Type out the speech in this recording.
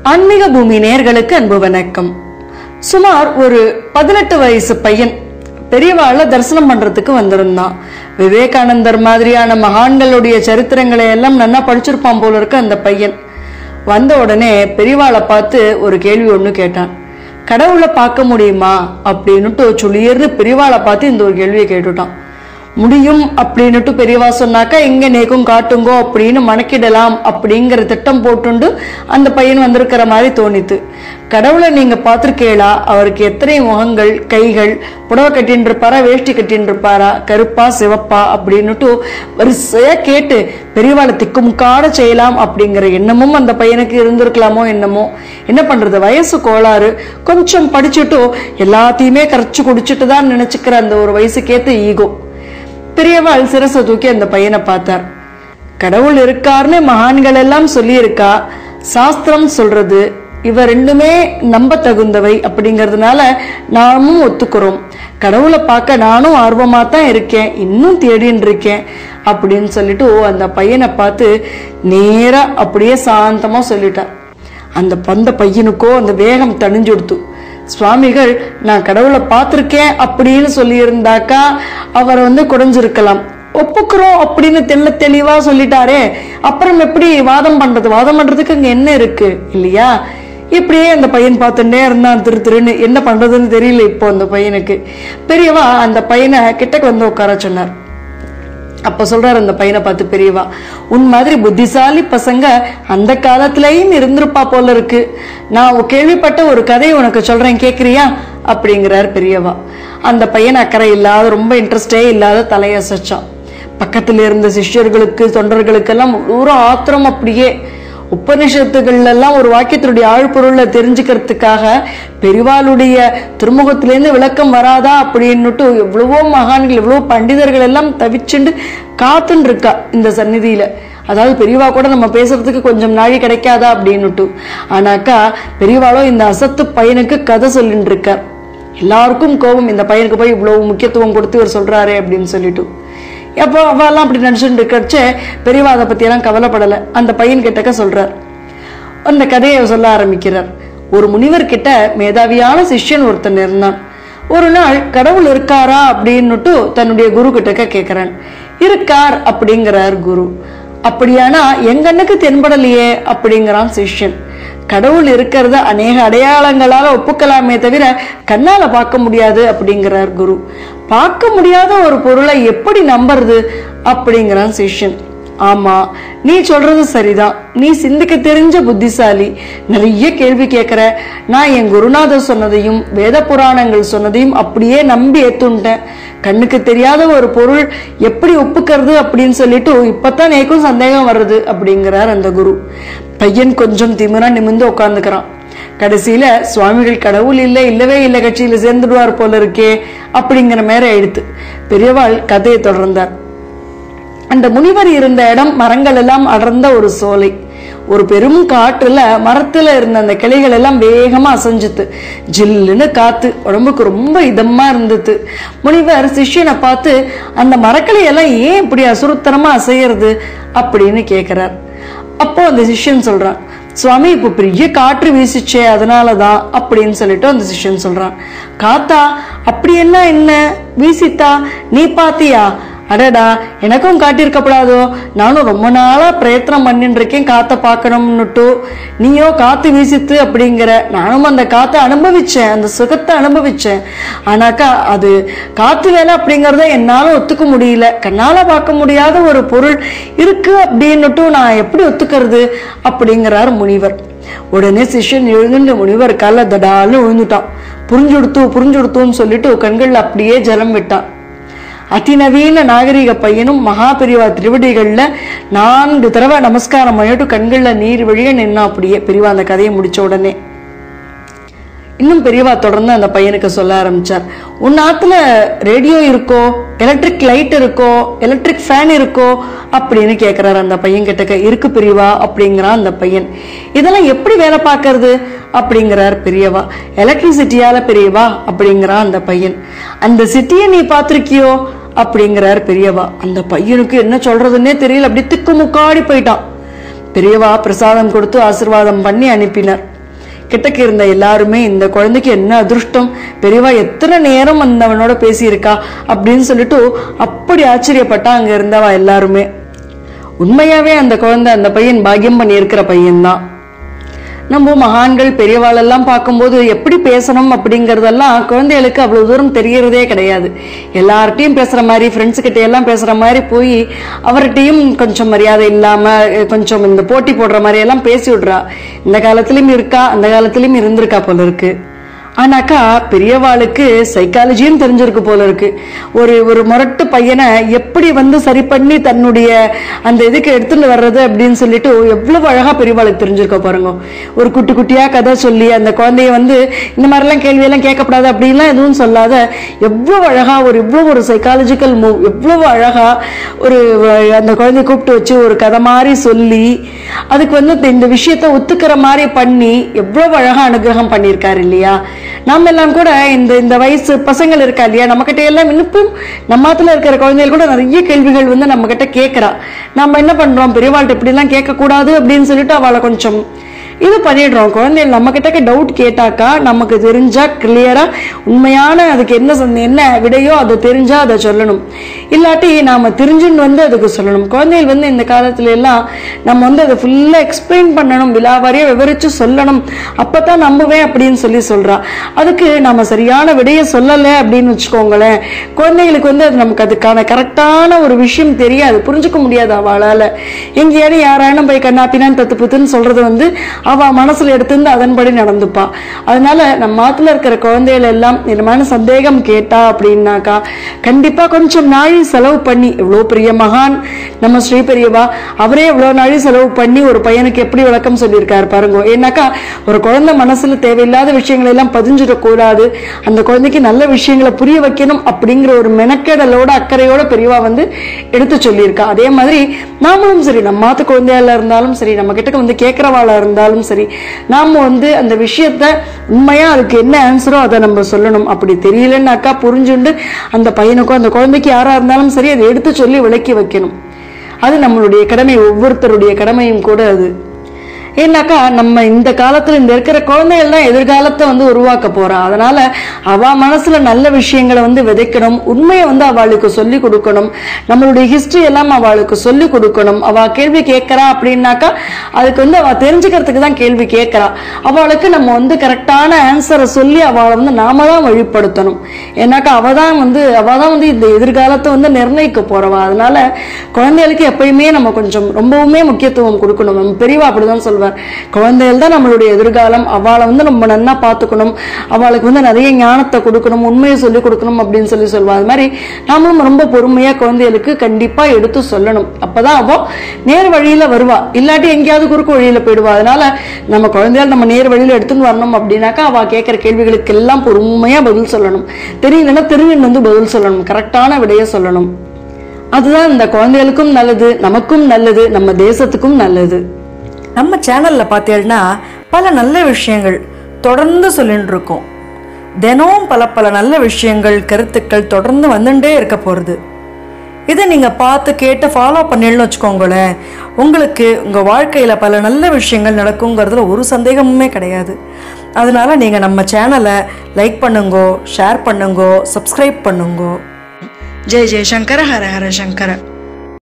ஆன்மீக பூமி நேர்களுக்கு அன்பு வணக்கம் சுமார் ஒரு பதினெட்டு வயசு பையன் பெரியவாள தரிசனம் பண்றதுக்கு வந்திருந்தான் விவேகானந்தர் மாதிரியான மகான்களுடைய சரித்திரங்களை எல்லாம் நன்னா படிச்சிருப்பான் போல இருக்கு அந்த பையன் வந்த உடனே பெரியவாளை பார்த்து ஒரு கேள்வி ஒண்ணு கேட்டான் கடவுளை பார்க்க முடியுமா அப்படின்னுட்டு சொல்லியர்னு பெரியவாளை பார்த்து இந்த ஒரு கேள்வியை கேட்டுட்டான் முடியும் அப்படின்னுட்டு பெரியவா சொன்னாக்கா எங்க நேக்கும் காட்டுங்கோ அப்படின்னு மணக்கிடலாம் அப்படிங்கிற திட்டம் போட்டுண்டு அந்த பையன் வந்திருக்கிற மாதிரி தோணித்து கடவுளை நீங்க பார்த்திருக்கீங்களா அவருக்கு எத்தனை முகங்கள் கைகள் புடவை கட்டின்னு இருப்பாரா வேஷ்டி கட்டின்னு இருப்பாரா கருப்பா சிவப்பா அப்படின்னுட்டு வரிசையா கேட்டு பெரியவாளை திக்குமுக்காட செய்யலாம் அப்படிங்கிற எண்ணமும் அந்த பையனுக்கு இருந்திருக்கலாமோ என்னமோ என்ன பண்றது வயசு கோளாறு கொஞ்சம் படிச்சுட்டு எல்லாத்தையுமே கரைச்சு குடிச்சிட்டு தான் நினைச்சுக்கிற அந்த ஒரு வயசுக்கேத்த ஈகோ பெரியவாள் சிரசை தூக்கி அந்த பையனை பார்த்தார் கடவுள் இருக்காருன்னு மகான்கள் எல்லாம் சொல்லியிருக்கா சாஸ்திரம் சொல்றது இவ ரெண்டுமே நம்ப தகுந்தவை அப்படிங்கறதுனால நாமும் ஒத்துக்கிறோம் கடவுளை பார்க்க நானும் ஆர்வமா தான் இருக்கேன் இன்னும் தேடின்னு இருக்கேன் அப்படின்னு சொல்லிட்டு அந்த பையனை பார்த்து நேரா அப்படியே சாந்தமா சொல்லிட்டார் அந்த பந்த பையனுக்கோ அந்த வேகம் தணிஞ்சுடுத்து சுவாமிகள் நான் கடவுளை பார்த்திருக்கேன் அப்படின்னு சொல்லியிருந்தாக்கா அவர் வந்து குறைஞ்சிருக்கலாம் ஒப்புக்கிறோம் அப்படின்னு தெள்ள தெளிவா சொல்லிட்டாரே அப்புறம் எப்படி வாதம் பண்றது வாதம் பண்றதுக்கு அங்க என்ன இருக்கு இல்லையா இப்படியே அந்த பையன் பார்த்துட்டே இருந்தான் திரு திருன்னு என்ன பண்றதுன்னு தெரியல இப்போ அந்த பையனுக்கு பெரியவா அந்த பையனை கிட்டக்கு வந்து உட்கார சொன்னார் அப்ப சொல்றாரு அந்த பையனை பார்த்து பெரியவா உன் மாதிரி புத்திசாலி பசங்க அந்த காலத்திலயும் இருந்திருப்பா போல இருக்கு நான் கேள்விப்பட்ட ஒரு கதையை உனக்கு சொல்றேன் கேக்குறியா அப்படிங்கிறார் பெரியவா அந்த பையன் அக்கறை இல்லாத ரொம்ப இன்ட்ரெஸ்டே இல்லாத தலையசைச்சான் பக்கத்துல இருந்த சிஷ்யர்களுக்கு தொண்டர்களுக்கெல்லாம் ஒரு ஆத்திரம் அப்படியே உபனிஷத்துகள்ல எல்லாம் ஒரு வாக்கியத்தினுடைய ஆழ்பொருளை தெரிஞ்சுக்கிறதுக்காக பெரிவாளுடைய திருமுகத்திலேருந்து விளக்கம் வராதா அப்படின்னுட்டு எவ்வளவோ மகான்கள் எவ்வளவோ பண்டிதர்கள் எல்லாம் தவிச்சுண்டு காத்துன்னு இருக்கா இந்த சந்நிதியில அதாவது பெரியவா கூட நம்ம பேசுறதுக்கு கொஞ்சம் நாழி கிடைக்காதா அப்படின்னுட்டு ஆனாக்கா பெரியவாளோ இந்த அசத்து பையனுக்கு கதை சொல்லிட்டு இருக்கார் எல்லாருக்கும் கோபம் இந்த பையனுக்கு போய் இவ்வளவு முக்கியத்துவம் கொடுத்து இவர் சொல்றாரு அப்படின்னு சொல்லிட்டு அப்போ அவெல்லாம் அப்படி நினைச்சுட்டு இருக்கச்சே பெரியவா அதை பத்தியெல்லாம் கவலைப்படலை அந்த பையன் கிட்டக்க சொல்றார் அந்த கதையை சொல்ல ஆரம்பிக்கிறார் ஒரு முனிவர் கிட்ட மேதாவியான சிஷ்யன் ஒருத்தன் இருந்தான் ஒரு நாள் கடவுள் இருக்காரா அப்படின்னுட்டு தன்னுடைய குரு கிட்டக்க கேட்கிறான் இருக்கார் அப்படிங்கிறார் குரு அப்படியானா எங்க கண்ணுக்கு தென்படலையே அப்படிங்கிறான் சிஷ்யன் கடவுள் இருக்கிறத அநேக அடையாளங்களால ஒப்புக்கலாமே தவிர கண்ணால பார்க்க முடியாது அப்படிங்கிறார் குரு பார்க்க முடியாத ஒரு பொருளை எப்படி நம்புறது அப்படிங்கிறான் சிஷ்யன் ஆமா நீ சொல்றது சரிதான் நீ சிந்திக்க தெரிஞ்ச புத்திசாலி நிறைய கேள்வி கேட்கிற நான் என் குருநாதர் சொன்னதையும் வேத புராணங்கள் சொன்னதையும் அப்படியே நம்பி ஏத்துட்டேன் கண்ணுக்கு தெரியாத ஒரு பொருள் எப்படி ஒப்புக்கிறது அப்படின்னு சொல்லிட்டு இப்பதான் எனக்கும் சந்தேகம் வருது அப்படிங்கிறார் அந்த குரு பையன் கொஞ்சம் திமிரா நிமிந்து உட்காந்துக்கிறான் கடைசியில சுவாமிகள் கடவுள் இல்லை இல்லவே இல்லை கட்சியில சேர்ந்துடுவார் போல இருக்கே அப்படிங்கிற மேல எடுத்து பெரியவாள் கதையை தொடர்ந்தார் அந்த முனிவர் இருந்த இடம் மரங்கள் எல்லாம் அடர்ந்த ஒரு சோலை ஒரு பெரும் காற்றுல மரத்துல இருந்த அந்த கிளைகள் எல்லாம் வேகமா அசைஞ்சுது ஜில்லுன்னு காத்து உடம்புக்கு ரொம்ப இதமா இருந்தது முனிவர் சிஷ்யனை பார்த்து அந்த மரக்கிளை எல்லாம் ஏன் இப்படி அசுரத்தனமா அசையறது அப்படின்னு கேக்குறார் அப்போ அந்த சிஷ்யன் சொல்றான் சுவாமி இப்போ பெரிய காற்று வீசிச்சே அதனாலதான் அப்படின்னு சொல்லிட்டு அந்த சிஷ்யன் சொல்றான் காத்தா அப்படி என்ன என்ன வீசித்தா நீ பாத்தியா அடடா எனக்கும் காட்டியிருக்கப்படாதோ நானும் ரொம்ப நாளா பிரயத்தனம் பண்ணிட்டு இருக்கேன் காத்த பார்க்கணும்னுட்டு நீயோ காத்து வீசித்து அப்படிங்கிற நானும் அந்த காத்தை அனுபவிச்சேன் அந்த சுகத்தை அனுபவிச்சேன் ஆனாக்கா அது காத்து வேலை அப்படிங்கறத என்னால ஒத்துக்க முடியல கண்ணால பார்க்க முடியாத ஒரு பொருள் இருக்கு அப்படின்னுட்டு நான் எப்படி ஒத்துக்கிறது அப்படிங்கிறார் முனிவர் உடனே சிஷ்யன் எழுந்து முனிவர் கால தடால்னு விழுந்துட்டான் புரிஞ்சுடுத்து புரிஞ்சுடுத்துன்னு சொல்லிட்டு கண்கள்ல அப்படியே ஜலம் விட்டான் அதிநவீன நாகரிக பையனும் மகாபெரிவா திருவடிகள்ல நான்கு தடவை நமஸ்காரம் பண்ணிட்டு கண்கள்ல நீர் வழிய நின்னா அப்படியே பெரியவா அந்த கதையை முடிச்ச உடனே இன்னும் பெரியவா தொடர்ந்து அந்த பையனுக்கு சொல்ல ஆரம்பிச்சார் உன் ஆத்துல ரேடியோ இருக்கோ எலக்ட்ரிக் லைட் இருக்கோ எலக்ட்ரிக் ஃபேன் இருக்கோ அப்படின்னு கேக்குறாரு அந்த பையன் கிட்டக்க இருக்கு பெரியவா அப்படிங்கிறான் அந்த பையன் இதெல்லாம் எப்படி வேலை பார்க்கறது அப்படிங்கிறார் பெரியவா எலக்ட்ரிசிட்டியால பெரியவா அப்படிங்கிறான் அந்த பையன் அந்த சிட்டியை நீ பார்த்திருக்கியோ அப்படிங்கிறார் பெரியவா அந்த பையனுக்கு என்ன சொல்றதுன்னே தெரியல அப்படி திக்கு முக்காடி போயிட்டான் பெரியவா பிரசாதம் கொடுத்து ஆசிர்வாதம் பண்ணி அனுப்பினார் கிட்டக்க இருந்த எல்லாருமே இந்த குழந்தைக்கு என்ன அதிர்ஷ்டம் பெரியவா எத்தனை நேரம் அந்த அவனோட பேசியிருக்கா அப்படின்னு சொல்லிட்டு அப்படி ஆச்சரியப்பட்டா அங்க இருந்தவா எல்லாருமே உண்மையாவே அந்த குழந்தை அந்த பையன் பாக்கியம் பண்ணியிருக்கிற பையன்தான் நம்ம மகான்கள் பெரியவாளெல்லாம் பார்க்கும்போது எப்படி பேசணும் அப்படிங்கறதெல்லாம் குழந்தைகளுக்கு அவ்வளவு தூரம் தெரியறதே கிடையாது எல்லார்ட்டையும் பேசுற மாதிரி ஃப்ரெண்ட்ஸ் கிட்ட எல்லாம் பேசுற மாதிரி போய் அவர்கிட்டயும் கொஞ்சம் மரியாதை இல்லாம அஹ், கொஞ்சம் இந்த போட்டி போடுற மாதிரி எல்லாம் பேசி விடுறா இந்த காலத்திலயும் இருக்கா அந்த காலத்திலயும் இருந்திருக்கா போல இருக்கு ஆனாக்கா பெரியவாளுக்கு சைக்காலஜியும் தெரிஞ்சிருக்கு போல இருக்கு ஒரு ஒரு முரட்டு பையனை எப்படி வந்து சரி பண்ணி தன்னுடைய அந்த இதுக்கு எடுத்துட்டு வர்றது அப்படின்னு சொல்லிட்டு எவ்வளவு அழகா பெரியவாளுக்கு தெரிஞ்சிருக்க பாருங்க ஒரு குட்டி குட்டியா கதை சொல்லி அந்த குழந்தைய வந்து இந்த மாதிரிலாம் கேள்வியெல்லாம் கேட்கக்கூடாது அப்படின்லாம் எதுவும் சொல்லாத எவ்வளவு அழகா ஒரு இவ்வளவு ஒரு சைக்காலஜிக்கல் மூவ் எவ்வளவு அழகா ஒரு அஹ், அந்த குழந்தைய கூப்பிட்டு வச்சு ஒரு கதை மாதிரி சொல்லி அதுக்கு வந்து இந்த- இந்த விஷயத்த ஒத்துக்கிற மாதிரி பண்ணி எவ்வளவு அழகா அனுகிரகம் பண்ணியிருக்காரு இல்லையா நாம எல்லாம் கூட இந்த இந்த வயசு பசங்கள் இருக்கா இல்லையா நம்ம கிட்ட எல்லாம் இன்னும் நம்மத்துல இருக்கிற குழந்தைகள் கூட நிறைய கேள்விகள் வந்து நம்ம கிட்ட கேட்கறா நம்ம என்ன பண்றோம் பெரியவாள்கிட்ட இப்படி எல்லாம் கேட்க கூடாது அப்படின்னு சொல்லிட்டு அவளை கொஞ்சம் இது பண்ணிடுறோம் குழந்தைகள் நம்ம கிட்ட டவுட் கேட்டாக்கா நமக்கு தெரிஞ்சா கிளியரா உண்மையான அதுக்கு என்ன சொன்ன- என்ன விடையோ அதை தெரிஞ்சா அதை சொல்லணும் இல்லாட்டி நாம தெரிஞ்சுன்னு வந்து அதுக்கு சொல்லணும் குழந்தைகள் வந்து இந்த காலத்துல எல்லாம் நம்ம வந்து அதை ஃபுல்லா எக்ஸ்பிளைன் பண்ணணும் விலாவாரியா விவரிச்சு சொல்லணும் அப்பதான் நம்புவேன் அப்படின்னு சொல்லி சொல்றா அதுக்கு நம்ம சரியான விடையை சொல்லலை அப்படின்னு வச்சுக்கோங்களேன் குழந்தைகளுக்கு வந்து அது நமக்கு அதுக்கான கரெக்டான ஒரு விஷயம் தெரியாது புரிஞ்சுக்க முடியாது அவளால எங்கேயாவது யாரானும் போய் கண்ணா பின்னான்னு தத்து புத்துன்னு சொல்றது வந்து அவ மனசுல எடுத்துருந்து அதன்படி நடந்துப்பா அதனால நம்ம மாத்துல இருக்கிற குழந்தைகள் எல்லாம் இந்த மாதிரி சந்தேகம் கேட்டா அப்படின்னாக்கா கண்டிப்பா கொஞ்சம் நாழி செலவு பண்ணி எவ்வளவு பெரிய மகான் நம்ம ஸ்ரீ பெரியவா அவரே எவ்வளவு நாழி செலவு பண்ணி ஒரு பையனுக்கு எப்படி விளக்கம் சொல்லியிருக்காரு பாருங்க ஏன்னாக்கா ஒரு குழந்தை மனசுல தேவையில்லாத விஷயங்களை எல்லாம் பதிஞ்சிடக்கூடாது அந்த குழந்தைக்கு நல்ல விஷயங்களை புரிய வைக்கணும் அப்படிங்கிற ஒரு மெனக்கெடலோட அக்கறையோட பெரியவா வந்து எடுத்து சொல்லியிருக்கா அதே மாதிரி நாமளும் சரி நம்ம மாத்து குழந்தையால இருந்தாலும் சரி நம்ம கிட்ட வந்து கேட்கறவாளா இருந்தாலும் சரி நாம வந்து அந்த விஷயத்த உண்மையா அதுக்கு என்ன ஆன்சரோ அதை நம்ம சொல்லணும் அப்படி தெரியலன்னாக்கா புரிஞ்சுண்டு அந்த பையனுக்கும் அந்த குழந்தைக்கு யாரா இருந்தாலும் சரி அதை எடுத்து சொல்லி விளக்கி வைக்கணும் அது நம்மளுடைய கடமை ஒவ்வொருத்தருடைய கடமையும் கூட அது ஏன்னாக்கா நம்ம இந்த காலத்துல இந்த இருக்கிற குழந்தைகள் தான் எதிர்காலத்தை வந்து உருவாக்க போறா அதனால அவ மனசுல நல்ல விஷயங்களை வந்து விதைக்கணும் உண்மையை வந்து அவளுக்கு சொல்லி கொடுக்கணும் நம்மளுடைய ஹிஸ்டரி எல்லாம் அவளுக்கு சொல்லி கொடுக்கணும் அவ கேள்வி கேட்கறா அப்படின்னாக்கா அதுக்கு வந்து அவ தெரிஞ்சுக்கிறதுக்கு தான் கேள்வி கேட்கறா அவளுக்கு நம்ம வந்து கரெக்டான ஆன்சரை சொல்லி அவளை வந்து நாம தான் வழிப்படுத்தணும் ஏன்னாக்கா அவ தான் வந்து அவ தான் வந்து இந்த எதிர்காலத்தை வந்து நிர்ணயிக்க போறவா அதனால குழந்தைகளுக்கு எப்பயுமே நம்ம கொஞ்சம் ரொம்பவுமே முக்கியத்துவம் கொடுக்கணும் நம்ம பெரியவா அப்படிதான் சொல்வார் குழந்தைகள் தான் நம்மளுடைய எதிர்காலம் அவளை வந்து நம்ம நன்னா பார்த்துக்கணும் அவளுக்கு வந்து நிறைய ஞானத்தை கொடுக்கணும் உண்மையை சொல்லி கொடுக்கணும் அப்படின்னு சொல்லி சொல்வா அது மாதிரி நாமளும் ரொம்ப பொறுமையா குழந்தைகளுக்கு கண்டிப்பா எடுத்து சொல்லணும் அப்பதான் அவ நேர் வழியில வருவா இல்லாட்டி எங்கேயாவது குறுக்கு வழியில போயிடுவா அதனால நம்ம குழந்தைகள் நம்ம நேர் வழியில எடுத்துன்னு வரணும் அப்படின்னாக்கா அவ கேட்கிற கேள்விகளுக்கு எல்லாம் பொறுமையா பதில் சொல்லணும் தெரியலன்னா திரும்பின்னு வந்து பதில் சொல்லணும் கரெக்டான விடையை சொல்லணும் அதுதான் இந்த குழந்தைகளுக்கும் நல்லது நமக்கும் நல்லது நம்ம தேசத்துக்கும் நல்லது நம்ம சேனல்ல பார்த்தீங்கன்னா பல நல்ல விஷயங்கள் தொடர்ந்து சொல்லிட்டு இருக்கோம் தினமும் பல பல நல்ல விஷயங்கள் கருத்துக்கள் தொடர்ந்து வந்துட்டே இருக்க போகிறது இதை நீங்கள் பார்த்து கேட்டு ஃபாலோ பண்ணிடணும்னு வச்சுக்கோங்களேன் உங்களுக்கு உங்கள் வாழ்க்கையில் பல நல்ல விஷயங்கள் நடக்குங்கிறதுல ஒரு சந்தேகமுமே கிடையாது அதனால நீங்கள் நம்ம சேனலை லைக் பண்ணுங்கோ ஷேர் பண்ணுங்கோ சப்ஸ்கிரைப் பண்ணுங்கோ ஜெய் ஜெய் சங்கர ஹர ஹர சங்கர